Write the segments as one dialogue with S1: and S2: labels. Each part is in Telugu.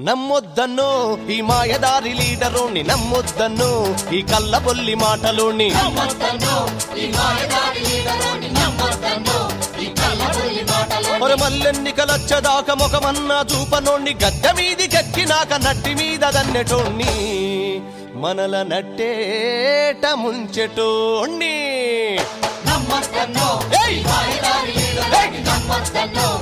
S1: నమ్మొద్దన్నో ఈ మాయదారి లీడరుని నమ్మొద్దన్నో ఈ కళ్ళబొల్లి మాటలోని మరి మల్లెన్నికలచ్చదాక ముఖమన్నా చూపనోణ్ణి గద్దె మీది గక్కినాక నట్టి మీద దన్నెటోణ్ణి మనల నట్టేట ముంచెటోణ్ణి ఏయ్! ఏయ్!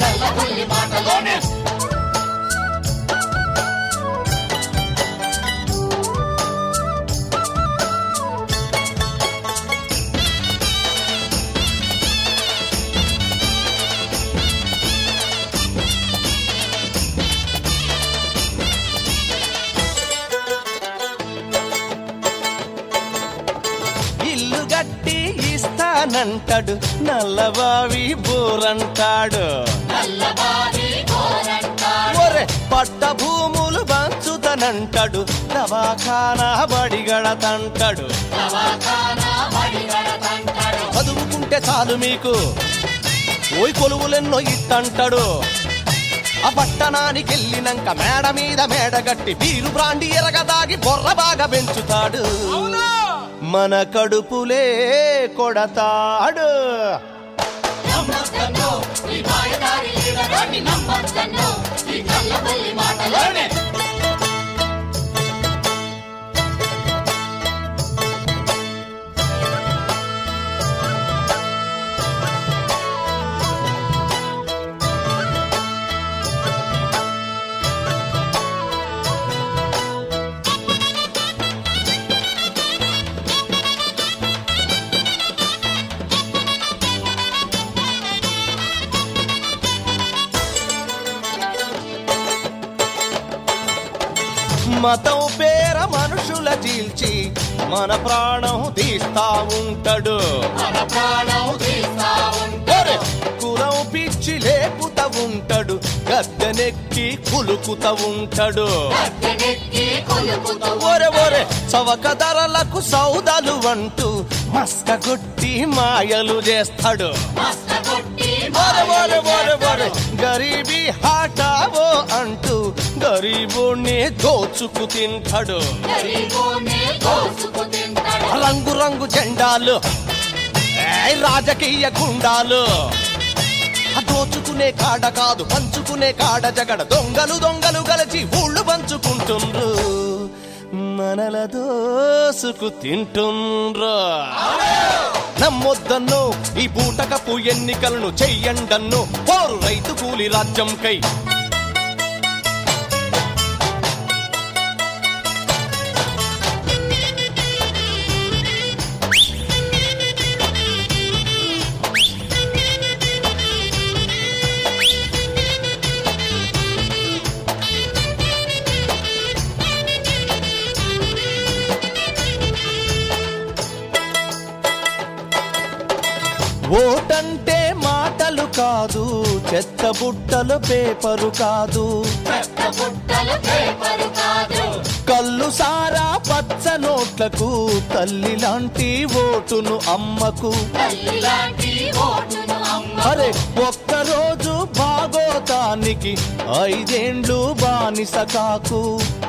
S1: ఇల్లు గట్టి ఇస్తానంటాడు నల్లబావి బోరంటాడు ఒరే పట్ట భూములు పంచుతనంటాడు దవాఖానా బడిగడతంటాడు చదువుకుంటే చాలు మీకు ఓయ్ కొలువులెన్నో ఇట్టంటాడు ఆ పట్టణానికి వెళ్ళినాక మేడ మీద మేడ గట్టి బీరు బ్రాండి ఎరగదాగి బొర్ర బాగా పెంచుతాడు మన కడుపులే కొడతాడు మతం పేర మనుషుల చీల్చి మన ప్రాణం తీస్తా ఉంటాడు ఒరే, కులం పిచ్చి లేపుతా ఉంటాడు గద్దెనెక్కి కులుకుతా ఉంటాడు ఒరే ఒరే చవక ధరలకు సౌదాలు అంటూ మస్క కొట్టి మాయలు చేస్తాడు ఒరే ఒరే ఒరే ఒరే గరీబీ హాటావో అంటూ గరీబుణ్ణి దోచుకు తింటాడు రంగు రంగు జెండాలు ఏయ్ రాజకీయ గుండాలు ఆ దోచుకునే కాడ కాదు పంచుకునే కాడ జగడ దొంగలు దొంగలు గలచి ఊళ్ళు పంచుకుంటుండ్రు మనల దోసుకు తింటుండ్రు నమ్మొద్దన్ను ఈ బూటకపు ఎన్నికలను చెయ్యండన్ను పోరు రైతు కూలి రాజ్యం కై ఓటంటే మాటలు కాదు చెత్త బుట్టలు పేపరు కాదు కళ్ళు సారా పచ్చ నోట్లకు తల్లి లాంటి ఓటును అమ్మకు అరే ఒక్కరోజు బాగోతానికి ఐదేండ్లు బానిస కాకు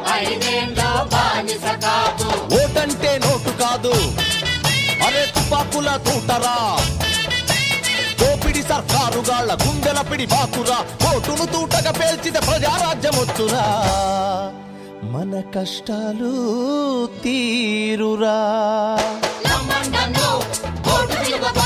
S1: ఓటంటే నోటు కాదు అరే తుపాకుల తూటరా దోపిడి సర్కారుగాళ్ళ గుండెల పిడి బాకురా ఓటును తూటగా పేల్చితే ప్రజారాజ్యం వచ్చురా మన కష్టాలు తీరురా
S2: నమ్మండను ఓటు విలువ